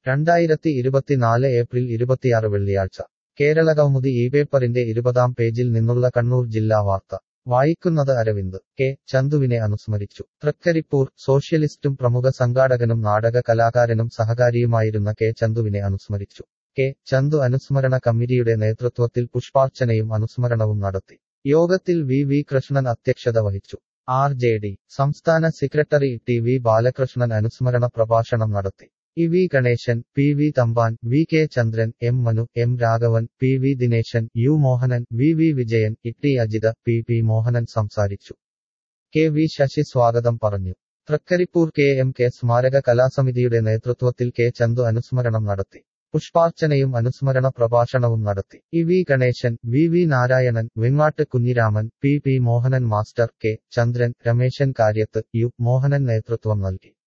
രണ്ടായിരത്തി ഇരുപത്തിനാല് ഏപ്രിൽ ഇരുപത്തിയാറ് വെള്ളിയാഴ്ച കേരള കൗമുദി ഈ പേപ്പറിന്റെ ഇരുപതാം പേജിൽ നിന്നുള്ള കണ്ണൂർ ജില്ലാ വാർത്ത വായിക്കുന്നത് അരവിന്ദ് കെ ചന്തുവിനെ അനുസ്മരിച്ചു തൃക്കരിപ്പൂർ സോഷ്യലിസ്റ്റും പ്രമുഖ സംഘാടകനും നാടക കലാകാരനും സഹകാരിയുമായിരുന്ന കെ ചന്തുവിനെ അനുസ്മരിച്ചു കെ ചന്തു അനുസ്മരണ കമ്മിറ്റിയുടെ നേതൃത്വത്തിൽ പുഷ്പാർച്ചനയും അനുസ്മരണവും നടത്തി യോഗത്തിൽ വി വി കൃഷ്ണൻ അധ്യക്ഷത വഹിച്ചു ആർ ജെ ഡി സംസ്ഥാന സെക്രട്ടറി ടി വി ബാലകൃഷ്ണൻ അനുസ്മരണ പ്രഭാഷണം നടത്തി E V Ganesan P V Thampan V K Chandran M Manu M Raghavan P V Dinesan U Mohanan V V Vijayan Itty Ajitha P P Mohanan സംസാരിച്ചു കെ വി ശശി സ്വാഗതം പറഞ്ഞു തൃക്കരിപ്പൂർ കെ എം കെ സ്മാരക കലാസമിതിയുടെ നേതൃത്വത്തിൽ കെ ചന്തു അനുസ്മരണം നടത്തി പുഷ്പാർച്ചനയും അനുസ്മരണ പ്രഭാഷണവും നടത്തി E V Ganesan V V Narayanan Vengatt Kunhiraman P P Mohanan master K Chandran Rameshan Karyath U Mohanan നേതൃത്വം നൽകി